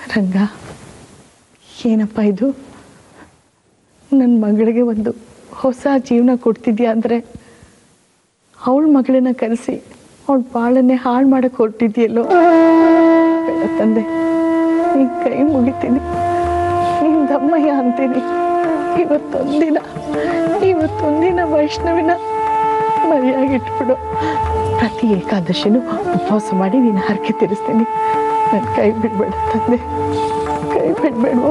ರಂಗ ಏನಪ್ಪ ಇದು ನನ್ನ ಮಗಳಿಗೆ ಒಂದು ಹೊಸ ಜೀವನ ಕೊಡ್ತಿದ್ಯಾ ಅಂದರೆ ಅವಳ ಮಗಳನ್ನ ಕರೆಸಿ ಅವಳ ಬಾಳನ್ನೇ ಹಾಳು ಮಾಡಕ್ಕೆ ಹೊರಟಿದ್ಯಲ್ಲೋ ಬೇಡ ತಂದೆ ನೀನ್ ಕೈ ಮುಗಿತೀನಿ ನೀನ್ ದಮ್ಮಯ್ಯ ಅಂತೀನಿ ಇವತ್ತೊಂದಿನ ಇವತ್ತೊಂದಿನ ವೈಷ್ಣವಿನ ಮರಿಯಾಗಿಟ್ಬಿಡು ಪ್ರತಿ ಏಕಾದಶಿನೂ ಉಪವಾಸ ಮಾಡಿ ನೀನು ಹರಕೆ ತೀರಿಸ್ತೀನಿ ನನ್ನ ಕೈ ಬಿಡ್ಬೇಡ ತಂದೆ ಕೈ ಬಿಡ್ಬೇಡವೋ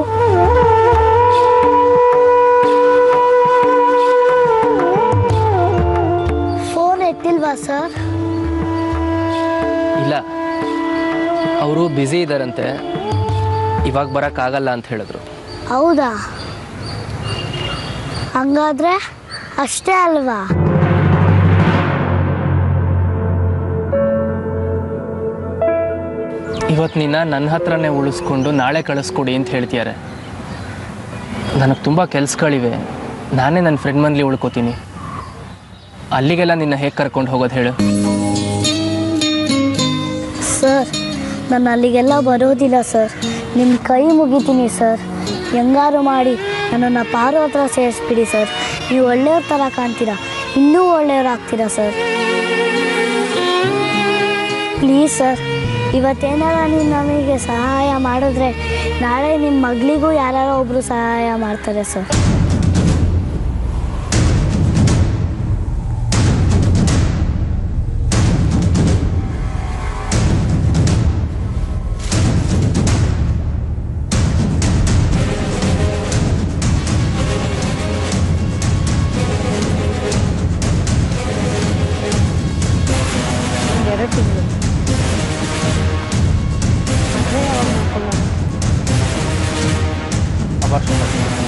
ಫೋನ್ ಎತ್ತಿಲ್ವಾ ಸರ್ ಇಲ್ಲ ಅವರು ಬ್ಯುಸಿ ಇದ್ದಾರಂತೆ ಇವಾಗ ಬರೋಕ್ಕಾಗಲ್ಲ ಅಂತ ಹೇಳಿದ್ರು ಹೌದಾ ಹಂಗಾದ್ರೆ ಅಷ್ಟೇ ಅಲ್ವಾ ಇವತ್ತು ನಿನ್ನ ನನ್ನ ಹತ್ರನೇ ಉಳಿಸ್ಕೊಂಡು ನಾಳೆ ಕಳಿಸ್ಕೊಡಿ ಅಂತ ಹೇಳ್ತಿದ್ದಾರೆ ನನಗೆ ತುಂಬ ಕೆಲಸಗಳಿವೆ ನಾನೇ ನನ್ನ ಫ್ರೆಂಡ್ ಮನೇಲಿ ಉಳ್ಕೋತೀನಿ ಅಲ್ಲಿಗೆಲ್ಲ ನಿನ್ನ ಹೇಗೆ ಕರ್ಕೊಂಡು ಹೋಗೋದು ಹೇಳು ಸರ್ ನಾನು ಅಲ್ಲಿಗೆಲ್ಲ ಬರೋದಿಲ್ಲ ಸರ್ ನಿಮ್ಮ ಕೈ ಮುಗಿತೀನಿ ಸರ್ ಹೆಂಗಾರು ಮಾಡಿ ನನ್ನನ್ನು ಪಾರು ಹತ್ರ ಸೇರಿಸ್ಬಿಡಿ ಸರ್ ನೀವು ಒಳ್ಳೆಯವ್ರ ಥರ ಕಾಣ್ತೀರಾ ಇನ್ನೂ ಒಳ್ಳೆಯವ್ರಾಗ್ತೀರಾ ಸರ್ ಪ್ಲೀಸ್ ಸರ್ ಇವತ್ತೇನಾರ ನೀವು ನಮಗೆ ಸಹಾಯ ಮಾಡಿದ್ರೆ ನಾಳೆ ನಿಮ್ಮ ಮಗಳಿಗೂ ಯಾರೋ ಒಬ್ಬರು ಸಹಾಯ ಮಾಡ್ತಾರೆ ಸರ್ ಎರಡು ತಿಂಗಳು ಅಭಾಷಣ